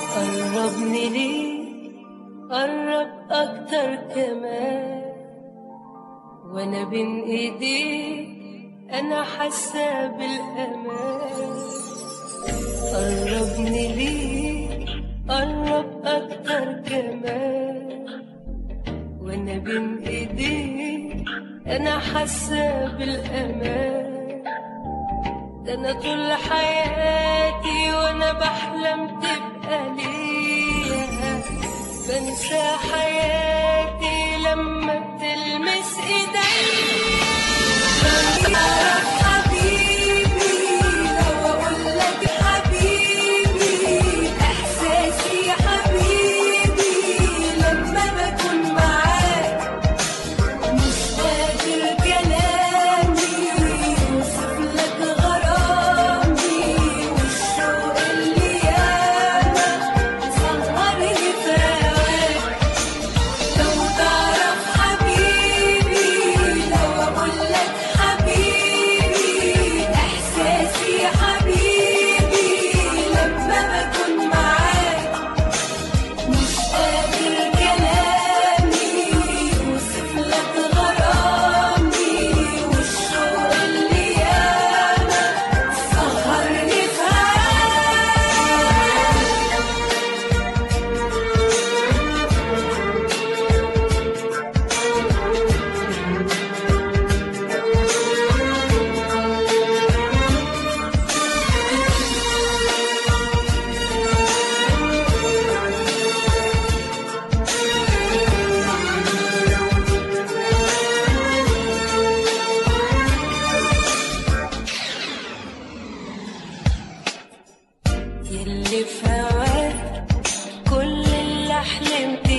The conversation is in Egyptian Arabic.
قربني ليه قرب أكتر كمان وأنا بين إيديك أنا حاسة بالأمان قربني ليه قرب أكتر كمان وأنا بين إيديك أنا حاسة بالأمان ده أنا طول حياتي وأنا بحلم تبقى ليا بنسى حياتي لما بتلمس إيديا تعرف حبيبي لو أقول لك حبيبي إحساسي حبيبي لما بكون معاك مش قادر كلامي يوصف لك غرامي والشوق اللي ياما سهرني في هواك لو تعرف حبيبي لو أقول لك حبيبي إحساسي حبيبي لما بكون معاك مش قادر كلامي يوصف لك غرامي والشوق اللي ياما سهرني في هواك يلي في هواك كل اللي حلمت